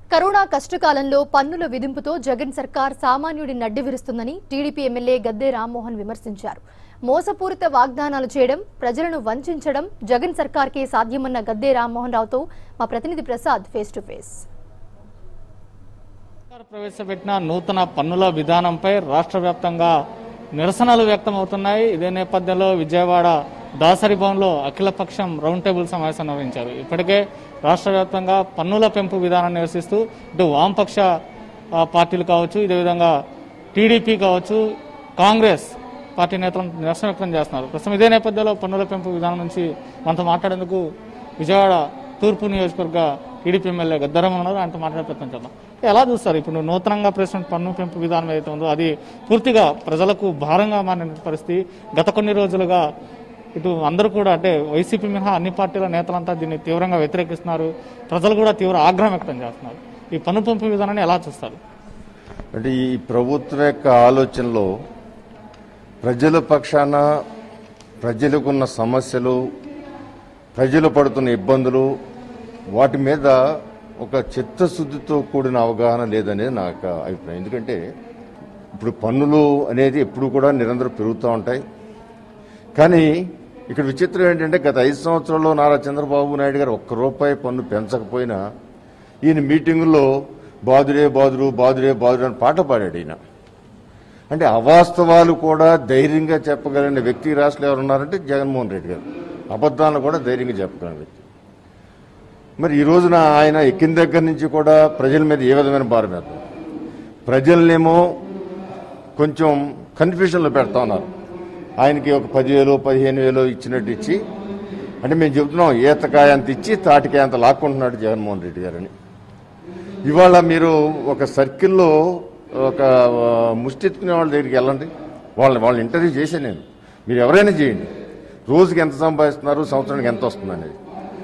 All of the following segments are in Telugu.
కరోనా కష్టకాలంలో పన్నుల విధింపుతో జగన్ సర్కార్ సామాన్యుడి నడ్డి విరుస్తుందని టీడీపీ ఎమ్మెల్యే గద్దే రామ్మోహన్ విమర్శించారు మోసపూరిత వాగ్దానాలు చేయడం ప్రజలను వంచడం జగన్ సర్కార్కే సాధ్యమన్న గద్దే రామ్మోహన్ రావుతో మా ప్రతినిధి ప్రసాద్ ఫేస్ టు ఫేస్ సర్కారు ప్రవేశపెట్టిన నూతన పన్నుల విధానంపై రాష్ట్ర వ్యాప్తంగా నిరసనలు వ్యక్తమవుతున్నాయి ఇదే నేపథ్యంలో విజయవాడ దాసరి భవన్లో అఖిలపక్షం రౌండ్ టేబుల్ సమావేశం నిర్వహించారు ఇప్పటికే రాష్ట్ర వ్యాప్తంగా పన్నుల పెంపు విధానాన్ని నిరసిస్తూ ఇటు వామపక్ష ఆ, పార్టీలు కావచ్చు ఇదే విధంగా టీడీపీ కావచ్చు కాంగ్రెస్ పార్టీ నేతలను నిరసన వ్యక్తం చేస్తున్నారు ప్రస్తుతం ఇదే నేపథ్యంలో పన్నుల పెంపు విధానం నుంచి మనతో మాట్లాడేందుకు విజయవాడ తూర్పు నియోజకవర్గ టీడీపీ ఎమ్మెల్యే గద్దరం ఉన్నారు ఆయనతో మాట్లాడే ప్రయత్నం చేద్దాం ఎలా చూస్తారు ఇప్పుడు నూతనంగా ప్రెసిడెంట్ పన్ను పెంపు విధానం ఏదైతే ఉందో అది పూర్తిగా ప్రజలకు భారంగా మారిన పరిస్థితి గత కొన్ని రోజులుగా ఇటు అందరూ కూడా అంటే వైసీపీ మినహా అన్ని పార్టీల నేతలంతా దీన్ని తీవ్రంగా వ్యతిరేకిస్తున్నారు ప్రజలు కూడా తీవ్ర ఆగ్రహం వ్యక్తం చేస్తున్నారు ఈ పన్ను పెంపు విధానాన్ని ఎలా చూస్తారు అంటే ఈ ప్రభుత్వం యొక్క ఆలోచనలో ప్రజల పక్షాన ప్రజలకున్న సమస్యలు ప్రజలు పడుతున్న ఇబ్బందులు వాటి మీద ఒక చిత్తశుద్ధితో కూడిన అవగాహన లేదనేది నా యొక్క అభిప్రాయం ఎందుకంటే ఇప్పుడు పన్నులు అనేది ఎప్పుడు కూడా నిరంతరం పెరుగుతూ ఉంటాయి కానీ ఇక్కడ విచిత్రం ఏంటంటే గత ఐదు సంవత్సరాల్లో నారా చంద్రబాబు నాయుడు గారు ఒక్క రూపాయి పన్ను పెంచకపోయినా ఈయన మీటింగుల్లో బాదురే బాదురు బాదురే బాదురు అని పాట పాడాడు ఈయన అంటే అవాస్తవాలు కూడా ధైర్యంగా చెప్పగలిగిన వ్యక్తి ఈ రాష్ట్రంలో ఎవరు ఉన్నారంటే జగన్మోహన్ రెడ్డి గారు అబద్ధాలను కూడా ధైర్యంగా చెప్పగలిగిన వ్యక్తి మరి ఈ రోజున ఆయన ఎక్కిన దగ్గర నుంచి కూడా ప్రజల మీద ఏ విధమైన భారం వేద్దాం ప్రజలనేమో కొంచెం కన్ఫ్యూషన్లో పెడతా ఉన్నారు ఆయనకి ఒక పదివేలు పదిహేను వేలు ఇచ్చినట్టు ఇచ్చి అంటే మేము చెబుతున్నాం ఈతకాయ అంత ఇచ్చి తాటికాయ అంత లాక్కుంటున్నాడు జగన్మోహన్ రెడ్డి గారని ఇవాళ మీరు ఒక సర్కిల్లో ఒక ఆ, ముష్టి ఎత్తుకునే వాళ్ళ దగ్గరికి వెళ్ళండి వాళ్ళని వాళ్ళని ఇంటర్వ్యూ చేశాను నేను మీరు ఎవరైనా చేయండి రోజుకి ఎంత సంపాదిస్తున్నారు సంవత్సరానికి ఎంత వస్తుంది అనేది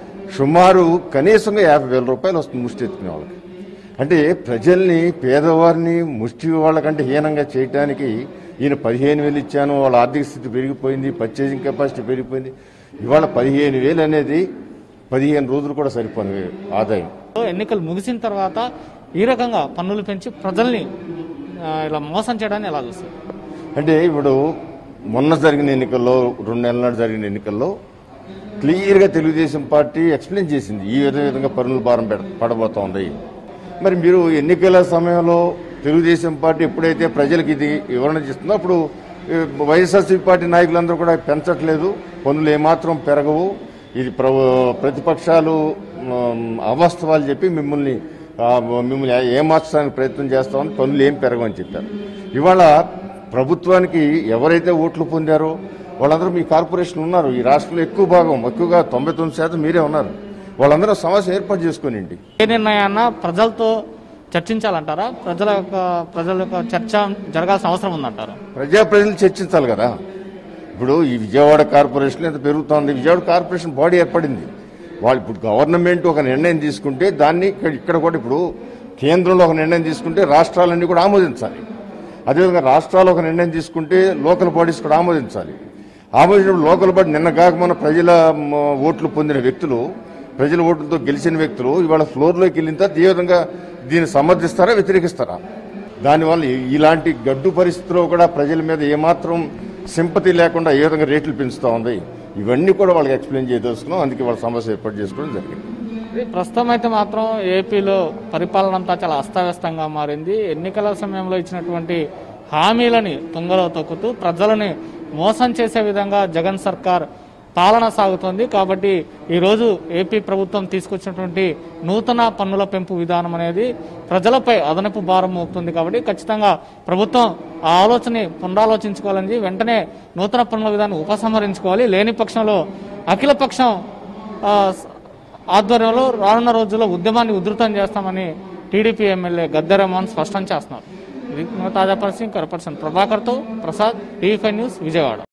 సుమారు కనీసంగా యాభై వేల రూపాయలు వస్తుంది ముష్టి ఎత్తుకునే వాళ్ళకి అంటే ప్రజల్ని పేదవారిని ముష్టి వాళ్ళకంటే హీనంగా చేయడానికి ఈయన పదిహేను వేలు ఇచ్చాను వాళ్ళ ఆర్థిక స్థితి పెరిగిపోయింది పర్చేసింగ్ కెపాసిటీ పెరిగిపోయింది ఇవాళ పదిహేను వేలు అనేది పదిహేను రోజులు కూడా సరిపోని ఆదాయం ఎన్నికలు ముగిసిన తర్వాత ఈ రకంగా పన్నులు పెంచి ప్రజల్ని ఆ, ఇలా మోసం చేయడాన్ని ఎలా చూస్తారు అంటే ఇప్పుడు మొన్న జరిగిన ఎన్నికల్లో రెండు నెలల నాడు జరిగిన ఎన్నికల్లో క్లియర్గా తెలుగుదేశం పార్టీ ఎక్స్ప్లెయిన్ చేసింది ఈ విధ- విధంగా పన్నుల భారం పెడ పడబోతోంది మరి మీరు ఎన్నికల సమయంలో తెలుగుదేశం పార్టీ ఎప్పుడైతే ప్రజలకు ఇది వివరణ చేస్తుందో అప్పుడు ఏ, వైఎస్ఆర్సీపీ పార్టీ నాయకులందరూ కూడా పెంచట్లేదు పన్నులు ఏమాత్రం పెరగవు ఇది ప్రభు ప్రతిపక్షాలు మ్, అవాస్తవాలు చెప్పి మిమ్మల్ని ఆ, మిమ్మల్ని ఏమార్చడానికి ప్రయత్నం చేస్తామని పనులు ఏం పెరగవని చెప్పారు ఇవాళ ప్రభుత్వానికి ఎవరైతే ఓట్లు పొందారో వాళ్ళందరూ మీ కార్పొరేషన్ ఉన్నారు ఈ రాష్ట్రంలో ఎక్కువ భాగం ఎక్కువగా తొంభై తొమ్మిది శాతం మీరే ఉన్నారు వాళ్ళందరూ సమస్య ఏర్పాటు చేసుకోనండి ఏ నిర్ణయాన్న ప్రజలతో చర్చించాలంటారా ప్రజల యొక్క ప్రజల యొక్క చర్చ జరగాల్సిన అవసరం ఉందంటారా ప్రజా ప్రజలు చర్చించాలి కదా ఇప్పుడు ఈ విజయవాడ కార్పొరేషన్ ఎంత పెరుగుతోంది విజయవాడ కార్పొరేషన్ బాడీ ఏర్పడింది వాళ్ళు ఇప్పుడు గవర్నమెంట్ ఒక నిర్ణయం తీసుకుంటే దాన్ని ఇక్కడ ఇక్కడ కూడా ఇప్పుడు కేంద్రంలో ఒక నిర్ణయం తీసుకుంటే రాష్ట్రాలన్నీ కూడా ఆమోదించాలి అదేవిధంగా రాష్ట్రాలు ఒక నిర్ణయం తీసుకుంటే లోకల్ బాడీస్ కూడా ఆమోదించాలి ఆమోదించినప్పుడు లోకల్ బాడీ నిన్న కాక మన ప్రజల మ, ఓట్లు పొందిన వ్యక్తులు ప్రజల ఓట్లతో గెలిచిన వ్యక్తులు ఇవాళ ఫ్లోర్లోకి వెళ్ళిన తర్వాత ఏ విధంగా దీన్ని సమర్థిస్తారా వ్యతిరేకిస్తారా దానివల్ల ఈ- ఇలాంటి గడ్డు పరిస్థితిలో కూడా ప్రజల మీద ఏమాత్రం సింపతి లేకుండా ఏ విధంగా రేట్లు పెంచుతా ఉంది ఇవన్నీ కూడా వాళ్ళకి ఎక్స్ప్లెయిన్ చేయదలుచుకున్నాం అందుకే వాళ్ళ సమస్య ఏర్పాటు చేసుకోవడం జరిగింది ఇది ప్రస్తుతం అయితే మాత్రం ఏపీలో పరిపాలన అంతా చాలా అస్తవ్యస్తంగా మారింది ఎన్నికల సమయంలో ఇచ్చినటువంటి హామీలని తుంగలో తొక్కుతూ ప్రజలని మోసం చేసే విధంగా జగన్ సర్కార్ పాలన సాగుతోంది కాబట్టి ఈరోజు ఏపీ ప్రభుత్వం తీసుకొచ్చినటువంటి నూతన పన్నుల పెంపు విధానం అనేది ప్రజలపై అదనపు భారం మోపుతుంది కాబట్టి ఖచ్చితంగా ప్రభుత్వం ఆ ఆలోచనని పునరాలోచించుకోవాలని వెంటనే నూతన పన్నుల విధానం ఉపసంహరించుకోవాలి లేని పక్షంలో అఖిల పక్షం ఆ, ఆధ్వర్యంలో రానున్న రోజుల్లో ఉద్యమాన్ని ఉధృతం చేస్తామని టీడీపీ ఎమ్మెల్యే గద్దెరమోహన్ స్పష్టం చేస్తున్నారు ఇది తాజా పరిస్థితి కరపర్సన్ ప్రభాకర్తో Prasad TV five news Vijayawada